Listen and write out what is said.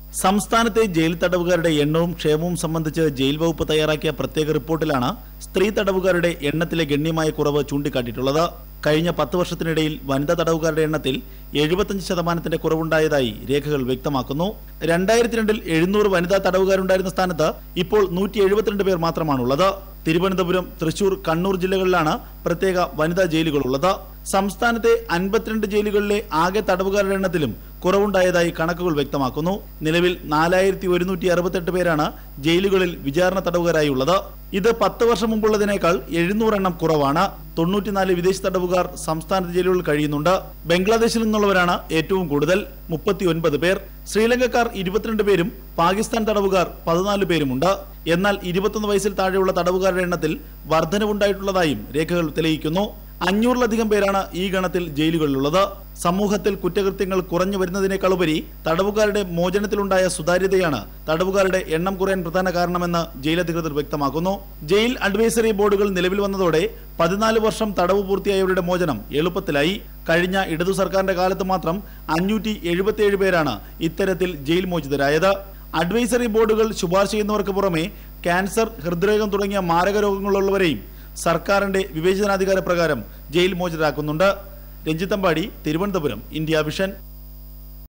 സംസ്ഥാനത്തെ ജയിൽ തടവുകാരുടെ എണ്ണവും ക്ഷേമവും സംബന്ധിച്ച് ജയിൽ വകുപ്പ് തയ്യാറാക്കിയ പ്രത്യേക റിപ്പോർട്ടിലാണ് സ്ത്രീ തടവുകാരുടെ എണ്ണത്തിലെ ഗണ്യമായ കുറവ് ചൂണ്ടിക്കാട്ടിയിട്ടുള്ളത് കഴിഞ്ഞ പത്ത് വർഷത്തിനിടയിൽ വനിതാ തടവുകാരുടെ എണ്ണത്തിൽ എഴുപത്തഞ്ച് ശതമാനത്തിന്റെ കുറവുണ്ടായതായി രേഖകൾ വ്യക്തമാക്കുന്നു രണ്ടായിരത്തി രണ്ടിൽ എഴുന്നൂറ് വനിതാ തടവുകാരുണ്ടായിരുന്ന സ്ഥാനത്ത് ഇപ്പോൾ നൂറ്റി എഴുപത്തിരണ്ട് പേർ മാത്രമാണുള്ളത് തിരുവനന്തപുരം തൃശൂർ കണ്ണൂർ ജില്ലകളിലാണ് പ്രത്യേക വനിതാ ജയിലുകളുള്ളത് സംസ്ഥാനത്തെ അൻപത്തിരണ്ട് ജയിലുകളിലെ ആകെ തടവുകാരുടെ എണ്ണത്തിലും കുറവുണ്ടായതായി കണക്കുകൾ വ്യക്തമാക്കുന്നു നിലവിൽ നാലായിരത്തി ഒരുന്നൂറ്റി അറുപത്തെട്ട് പേരാണ് ജയിലുകളിൽ വിചാരണ തടവുകാരായുള്ളത് ഇത് പത്ത് വർഷം മുമ്പുള്ളതിനേക്കാൾ എഴുന്നൂറെണ്ണം കുറവാണ് തൊണ്ണൂറ്റിനാല് വിദേശ തടവുകാർ സംസ്ഥാന ജയിലുകളിൽ കഴിയുന്നുണ്ട് ബംഗ്ലാദേശിൽ നിന്നുള്ളവരാണ് ഏറ്റവും കൂടുതൽ മുപ്പത്തിയൊൻപത് പേർ ശ്രീലങ്കക്കാർ ഇരുപത്തിരണ്ട് പേരും പാകിസ്ഥാൻ തടവുകാർ പതിനാല് പേരുമുണ്ട് എന്നാൽ ഇരുപത്തൊന്ന് വയസ്സിൽ താഴെയുള്ള തടവുകാരുടെ എണ്ണത്തിൽ വർധനവുണ്ടായിട്ടുള്ളതായും രേഖകൾ തെളിയിക്കുന്നു അഞ്ഞൂറിലധികം പേരാണ് ഈ ഗണത്തിൽ ജയിലുകളിലുള്ളത് സമൂഹത്തിൽ കുറ്റകൃത്യങ്ങൾ കുറഞ്ഞു വരുന്നതിനേക്കാളുപരി തടവുകാരുടെ മോചനത്തിലുണ്ടായ സുതാര്യതയാണ് തടവുകാരുടെ എണ്ണം കുറയാൻ പ്രധാന കാരണമെന്ന് ജയിൽ അധികൃതർ വ്യക്തമാക്കുന്നു ജയിൽ അഡ്വൈസറി ബോർഡുകൾ നിലവിൽ വന്നതോടെ പതിനാല് വർഷം തടവ് പൂർത്തിയായവരുടെ മോചനം എളുപ്പത്തിലായി കഴിഞ്ഞ ഇടതു സർക്കാരിന്റെ കാലത്ത് മാത്രം അഞ്ഞൂറ്റി എഴുപത്തിയേഴ് പേരാണ് ഇത്തരത്തിൽ ജയിൽ മോചിതരായത് അഡ്വൈസറി ബോർഡുകൾ ശുപാർശ ചെയ്യുന്നവർക്ക് പുറമെ ക്യാൻസർ ഹൃദ്രോഗം തുടങ്ങിയ മാരക രോഗങ്ങളുള്ളവരെയും സർക്കാരിന്റെ വിവേചനാധികാര പ്രകാരം ജയിൽ മോചിതരാക്കുന്നുണ്ട് രഞ്ജിത്തമ്പാടി തിരുവനന്തപുരം ഇന്ത്യ വിഷൻ